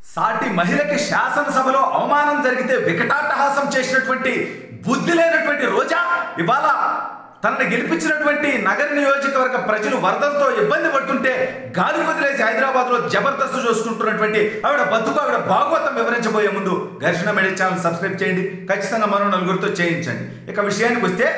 సాటి మహిళకి శాసనసభలో అవమానం జరిగితే వికటాట్టహాసం చేసినటువంటి బుద్ధి లేనటువంటి రోజా ఇవాళ తనని గెలిపించినటువంటి నగర నియోజకవర్గ ప్రజలు వరదలతో ఇబ్బంది పడుతుంటే గాలి వదిలేసి హైదరాబాద్ లో జబర్దస్త్ చూసుకుంటున్నటువంటి ఆవిడ బతుకు ఆవిడ భాగవతం వివరించబోయే ముందు ఘర్షణ మెడి ఛానల్ సబ్స్క్రైబ్ చేయండి ఖచ్చితంగా మరో నలుగురితో చేయించండి ఇక విషయానికి వస్తే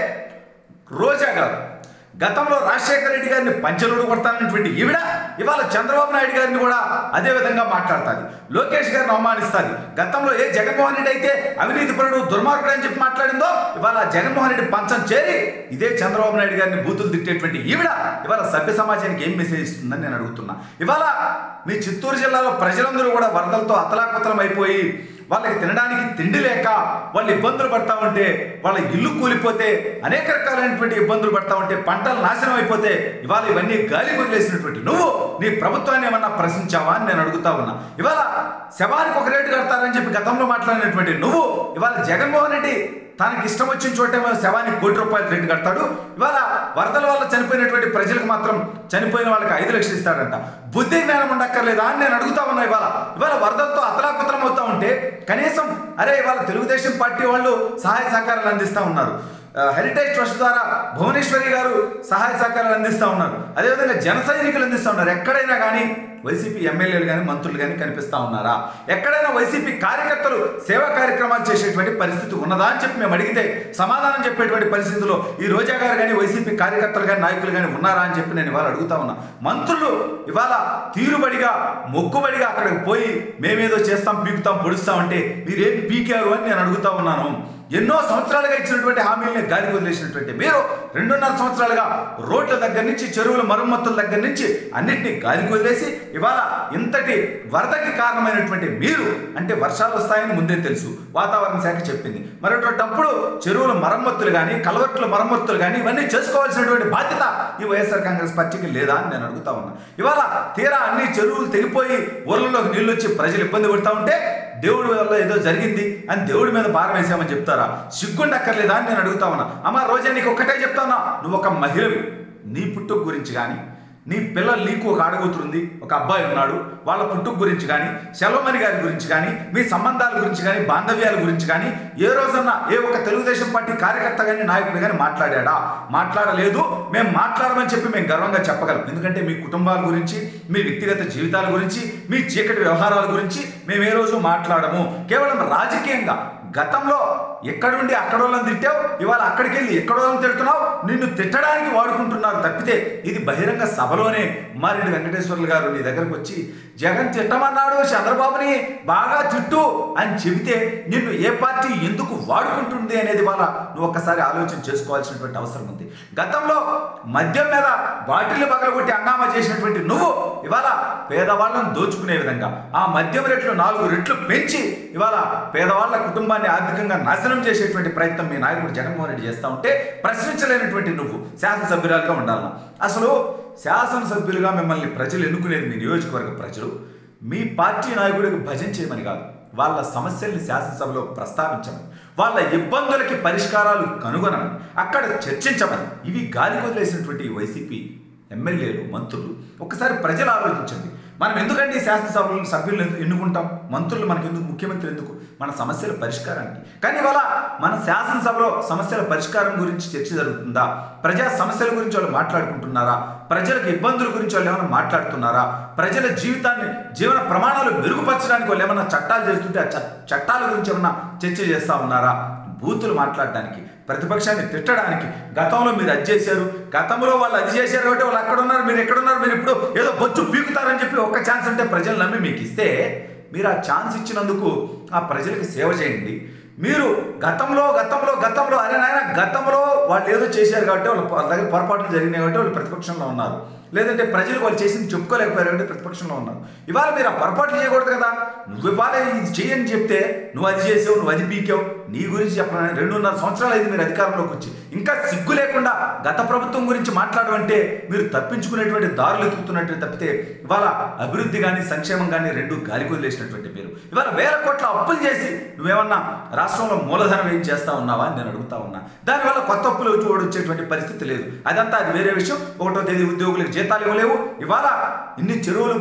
రోజా గారు గతంలో రాజశేఖర రెడ్డి గారిని పంచలుడు కొడతానటువంటి ఈవిడ ఇవాళ చంద్రబాబు నాయుడు గారిని కూడా అదే విధంగా మాట్లాడుతుంది లోకేష్ గారిని అవమానిస్తుంది గతంలో ఏ జగన్మోహన్ రెడ్డి అయితే అవినీతి పరుడు దుర్మార్గుడు అని చెప్పి మాట్లాడిందో ఇవాళ జగన్మోహన్ రెడ్డి పంచం చేరి ఇదే చంద్రబాబు నాయుడు గారిని బూతులు తిట్టేటువంటి ఈవిడ ఇవాళ సభ్య సమాజానికి ఏం మెసేజ్ ఇస్తుందని నేను అడుగుతున్నా ఇవాళ మీ చిత్తూరు జిల్లాలో ప్రజలందరూ కూడా వరదలతో అతలాకుతలం అయిపోయి వాళ్ళకి తినడానికి తిండి లేక వాళ్ళు ఇబ్బందులు పడతా ఉంటే వాళ్ళ ఇల్లు కూలిపోతే అనేక రకాలైనటువంటి ఇబ్బందులు పడతా ఉంటే పంటలు నాశనం అయిపోతే ఇవాళ ఇవన్నీ గాలి వదిలేసినటువంటి నువ్వు నీ ప్రభుత్వాన్ని ఏమన్నా ప్రశ్నించావా అని నేను అడుగుతా ఉన్నా ఇవాళ శవానికి ఒక రేటు కడతారని చెప్పి గతంలో మాట్లాడినటువంటి నువ్వు ఇవాళ జగన్మోహన్ రెడ్డి తనకి ఇష్టం వచ్చిన చోటేమో శవానికి కోటి రూపాయలు రేటు కడతాడు ఇవాళ వరదల వల్ల చనిపోయినటువంటి ప్రజలకు మాత్రం చనిపోయిన వాళ్ళకి ఐదు లక్షలు ఇస్తాడంట బుద్ధి జ్ఞానం ఉండక్కర్లేదా అని నేను అడుగుతా ఉన్నా ఇవాళ ఇవాళ వరదలతో అతలాకుతలం అవుతా ఉంటే కనీసం అరే ఇవాళ తెలుగుదేశం పార్టీ వాళ్ళు సహాయ సహకారాలు అందిస్తూ ఉన్నారు ఆ, హెరిటేజ్ ట్రస్ట్ ద్వారా భువనేశ్వరి గారు సహాయ సహకారాలు అందిస్తూ ఉన్నారు అదేవిధంగా జన సైనికులు అందిస్తూ ఉన్నారు ఎక్కడైనా కానీ వైసీపీ ఎమ్మెల్యేలు కానీ మంత్రులు కానీ కనిపిస్తా ఉన్నారా ఎక్కడైనా వైసీపీ కార్యకర్తలు సేవా కార్యక్రమాలు చేసేటువంటి పరిస్థితి ఉన్నదా అని చెప్పి మేము అడిగితే సమాధానం చెప్పేటువంటి పరిస్థితుల్లో ఈ రోజా గారు కానీ వైసీపీ కార్యకర్తలు కానీ నాయకులు కానీ ఉన్నారా అని చెప్పి నేను ఇవాళ అడుగుతా ఉన్నా మంత్రులు ఇవాళ తీరుబడిగా మొక్కుబడిగా అక్కడికి పోయి మేమేదో చేస్తాం పీకుతాం పొడుస్తాం అంటే మీరేం పీకారు అని నేను అడుగుతా ఉన్నాను ఎన్నో సంవత్సరాలుగా ఇచ్చినటువంటి హామీల్ని గాలి వదిలేసినటువంటి మీరు రెండున్నర సంవత్సరాలుగా రోడ్ల దగ్గర నుంచి చెరువుల మరమ్మతుల దగ్గర నుంచి అన్నింటినీ గాలికి వదిలేసి ఇవాళ ఇంతటి వరదకి కారణమైనటువంటి మీరు అంటే వర్షాలు వస్తాయని ముందే తెలుసు వాతావరణ శాఖ చెప్పింది మరొకటప్పుడు చెరువుల మరమ్మతులు కానీ కలవట్ల మరమ్మతులు కానీ ఇవన్నీ చేసుకోవాల్సినటువంటి బాధ్యత ఈ వైఎస్ఆర్ కాంగ్రెస్ పార్టీకి లేదా అని నేను అడుగుతా ఉన్నా ఇవాళ తీరా అన్ని చెరువులు తెగిపోయి ఊర్లలోకి నీళ్ళు వచ్చి ప్రజలు ఇబ్బంది పడుతూ ఉంటే దేవుడి వల్ల ఏదో జరిగింది అని దేవుడి మీద భారం వేసామని చెప్తారా సిగ్గుండక్కర్లేదా అని నేను అడుగుతా ఉన్నా అమ్మ రోజా నీకు ఒక్కటే చెప్తానా నువ్వు ఒక మహిళవి నీ పుట్టుక గురించి కానీ నీ పిల్లలు నీకు ఒక ఆడగూతురుంది ఒక అబ్బాయి ఉన్నాడు వాళ్ళ పుట్టుక గురించి కానీ సెలవుమణి గారి గురించి కానీ మీ సంబంధాల గురించి కానీ బాంధవ్యాల గురించి కానీ ఏ రోజన్నా ఏ ఒక్క తెలుగుదేశం పార్టీ కార్యకర్త కానీ నాయకుడు కానీ మాట్లాడాడా మాట్లాడలేదు మేము మాట్లాడమని చెప్పి మేము గర్వంగా చెప్పగలం ఎందుకంటే మీ కుటుంబాల గురించి మీ వ్యక్తిగత జీవితాల గురించి మీ చీకటి వ్యవహారాల గురించి మేము ఏ రోజు మాట్లాడము కేవలం రాజకీయంగా గతంలో ఎక్కడుండి అక్కడోళ్ళని తిట్టావు ఇవాళ అక్కడికి వెళ్ళి ఎక్కడోళ్ళని తిడుతున్నావు నిన్ను తిట్టడానికి వాడుకుంటున్నారు తప్పితే ఇది బహిరంగ సభలోనే మారెడ్డి వెంకటేశ్వర్లు గారు నీ దగ్గరకు వచ్చి జగన్ తిట్టమన్నాడు చంద్రబాబుని బాగా తిట్టు అని చెబితే నిన్ను ఏ పార్టీ ఎందుకు వాడుకుంటుంది అనేది వాళ్ళ నువ్వు ఒక్కసారి ఆలోచన చేసుకోవాల్సినటువంటి అవసరం ఉంది గతంలో మద్యం మీద బాటిల్ పగలగొట్టి హంగామా చేసినటువంటి నువ్వు ఇవాళ పేదవాళ్ళను దోచుకునే విధంగా ఆ మద్యం రేట్లు నాలుగు రెట్లు పెంచి ఇవాళ పేదవాళ్ళ కుటుంబాన్ని ఆర్థికంగా నాశనం చేసేటువంటి ప్రయత్నం మీ నాయకుడు జగన్మోహన్ రెడ్డి చేస్తా ఉంటే ప్రశ్నించలేనటువంటి నువ్వు శాసనసభ్యురాలుగా ఉండాలన్నా అసలు శాసనసభ్యులుగా మిమ్మల్ని ప్రజలు ఎన్నుకునేది మీ నియోజకవర్గ ప్రజలు మీ పార్టీ నాయకుడికి భజన చేయమని కాదు వాళ్ళ సమస్యల్ని శాసనసభలో ప్రస్తావించమని వాళ్ళ ఇబ్బందులకి పరిష్కారాలు కనుగొనమని అక్కడ చర్చించమని ఇవి గాలి వదిలేసినటువంటి ఈ వైసీపీ ఎమ్మెల్యేలు మంత్రులు ఒకసారి ప్రజలు ఆలోచించండి మనం ఎందుకంటే ఈ శాసనసభలో సభ్యులను ఎందుకు ఎన్నుకుంటాం మంత్రులు మనకు ఎందుకు ముఖ్యమంత్రి ఎందుకు మన సమస్యల పరిష్కారానికి కానీ ఇవాళ మన శాసనసభలో సమస్యల పరిష్కారం గురించి చర్చ జరుగుతుందా ప్రజా సమస్యల గురించి వాళ్ళు మాట్లాడుకుంటున్నారా ప్రజలకు ఇబ్బందుల గురించి వాళ్ళు ఏమైనా మాట్లాడుతున్నారా ప్రజల జీవితాన్ని జీవన ప్రమాణాలు మెరుగుపరచడానికి వాళ్ళు ఏమైనా చట్టాలు చేస్తుంటే ఆ చ- చట్టాల గురించి ఏమైనా చర్చ చేస్తా ఉన్నారా బూతులు మాట్లాడడానికి ప్రతిపక్షాన్ని తిట్టడానికి గతంలో మీరు అది చేశారు గతంలో వాళ్ళు అది చేశారు కాబట్టి వాళ్ళు అక్కడ ఉన్నారు మీరు ఎక్కడ ఉన్నారు మీరు ఇప్పుడు ఏదో బొచ్చు పీకుతారని చెప్పి ఒక్క ఛాన్స్ అంటే ప్రజలు నమ్మి మీకు ఇస్తే మీరు ఆ ఛాన్స్ ఇచ్చినందుకు ఆ ప్రజలకు సేవ చేయండి మీరు గతంలో గతంలో గతంలో అరే నాయన గతంలో వాళ్ళు ఏదో చేశారు కాబట్టి వాళ్ళు వాళ్ళ దగ్గర పొరపాట్లు జరిగినాయి కాబట్టి వాళ్ళు ప్రతిపక్షంలో ఉన్నారు లేదంటే ప్రజలు వాళ్ళు చేసింది చెప్పుకోలేకపోయారు కాబట్టి ప్రతిపక్షంలో ఉన్నారు ఇవాళ మీరు ఆ పొరపాట్లు చేయకూడదు కదా నువ్వు ఇవాళ ఇది చేయని చెప్తే నువ్వు అది చేసావు నువ్వు అది పీకావు నీ గురించి చెప్పడానికి రెండున్నర సంవత్సరాలు అయింది మీరు అధికారంలోకి వచ్చి ఇంకా సిగ్గు లేకుండా గత ప్రభుత్వం గురించి మాట్లాడమంటే మీరు తప్పించుకునేటువంటి దారులు ఎత్తుకుతున్నట్టు తప్పితే ఇవాళ అభివృద్ధి కానీ సంక్షేమం కానీ రెండు గాలి వదిలేసినటువంటి మీరు ఇవాళ వేల కోట్ల అప్పులు చేసి నువ్వేమన్నా రాష్ట్రంలో మూలధనం ఏం చేస్తా ఉన్నావా అని నేను అడుగుతా ఉన్నా దానివల్ల కొత్త అప్పులు వచ్చి వచ్చేటువంటి పరిస్థితి లేదు అదంతా అది వేరే విషయం ఒకటో తేదీ ఉద్యోగులకు జీతాలు ఇవ్వలేవు ఇవాళ ఇన్ని చెరువులు బ-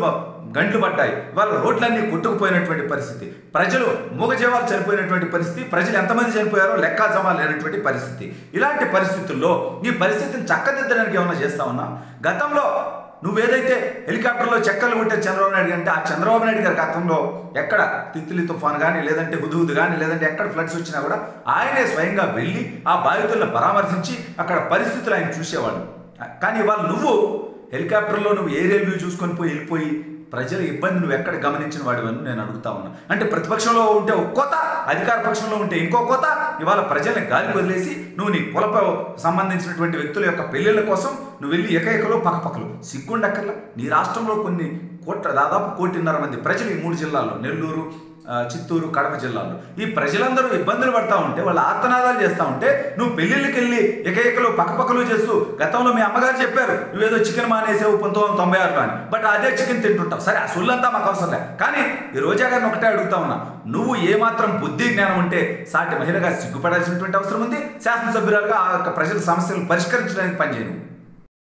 గంట్లు పడ్డాయి వాళ్ళ రోడ్లన్నీ కొట్టుకుపోయినటువంటి పరిస్థితి ప్రజలు మూగజీవాలు చనిపోయినటువంటి పరిస్థితి ప్రజలు ఎంతమంది చనిపోయారో లెక్కాజమా లేనటువంటి పరిస్థితి ఇలాంటి పరిస్థితుల్లో ఈ పరిస్థితిని చక్కదిద్దడానికి ఏమైనా చేస్తా ఉన్నా గతంలో నువ్వేదైతే హెలికాప్టర్లో చెక్కలు కొట్టే చంద్రబాబు నాయుడు అంటే ఆ చంద్రబాబు నాయుడు గారి గతంలో ఎక్కడ తిత్తిలి తుఫాన్ కానీ లేదంటే హుదుహుదు కానీ లేదంటే ఎక్కడ ఫ్లడ్స్ వచ్చినా కూడా ఆయనే స్వయంగా వెళ్ళి ఆ బాధితులను పరామర్శించి అక్కడ పరిస్థితులు ఆయన చూసేవాడు కానీ ఇవాళ నువ్వు హెలికాప్టర్లో నువ్వు ఏరియల్ వ్యూ చూసుకొని పోయి వెళ్ళిపోయి ప్రజల ఇబ్బంది నువ్వు ఎక్కడ గమనించిన వాడివని నేను అడుగుతా ఉన్నా అంటే ప్రతిపక్షంలో ఉంటే ఒక కోత అధికార పక్షంలో ఉంటే ఇంకో కోత ఇవాళ ప్రజల్ని గాలి వదిలేసి నువ్వు నీ కులప సంబంధించినటువంటి వ్యక్తుల యొక్క పెళ్ళిళ్ళ కోసం నువ్వు వెళ్ళి ఎకఎకలో పక్కపక్కలు సిగ్గుండక్కర్లా నీ రాష్ట్రంలో కొన్ని కోట్ల దాదాపు కోటిన్నర మంది ప్రజలు ఈ మూడు జిల్లాల్లో నెల్లూరు ఆ, చిత్తూరు కడప జిల్లాలో ఈ ప్రజలందరూ ఇబ్బందులు పడతా ఉంటే వాళ్ళ ఆర్తనాదాలు చేస్తూ ఉంటే నువ్వు పెళ్ళిళ్ళకి వెళ్ళి ఎకఎకలు పక్కపక్కలు చేస్తూ గతంలో మీ అమ్మగారు చెప్పారు నువ్వేదో చికెన్ మానేసావు పంతొమ్మిది వందల తొంభై ఆరులో అని బట్ అదే చికెన్ తింటుంటావు సరే ఆ సొల్లంతా మాకు అవసరం లే కానీ ఈ రోజా గారిని ఒకటే అడుగుతా ఉన్నా నువ్వు ఏమాత్రం బుద్ధి జ్ఞానం ఉంటే సాటి మహిళగా సిగ్గుపడాల్సినటువంటి అవసరం ఉంది శాసనసభ్యురాలుగా ఆ యొక్క ప్రజల సమస్యలను పరిష్కరించడానికి పనిచేయను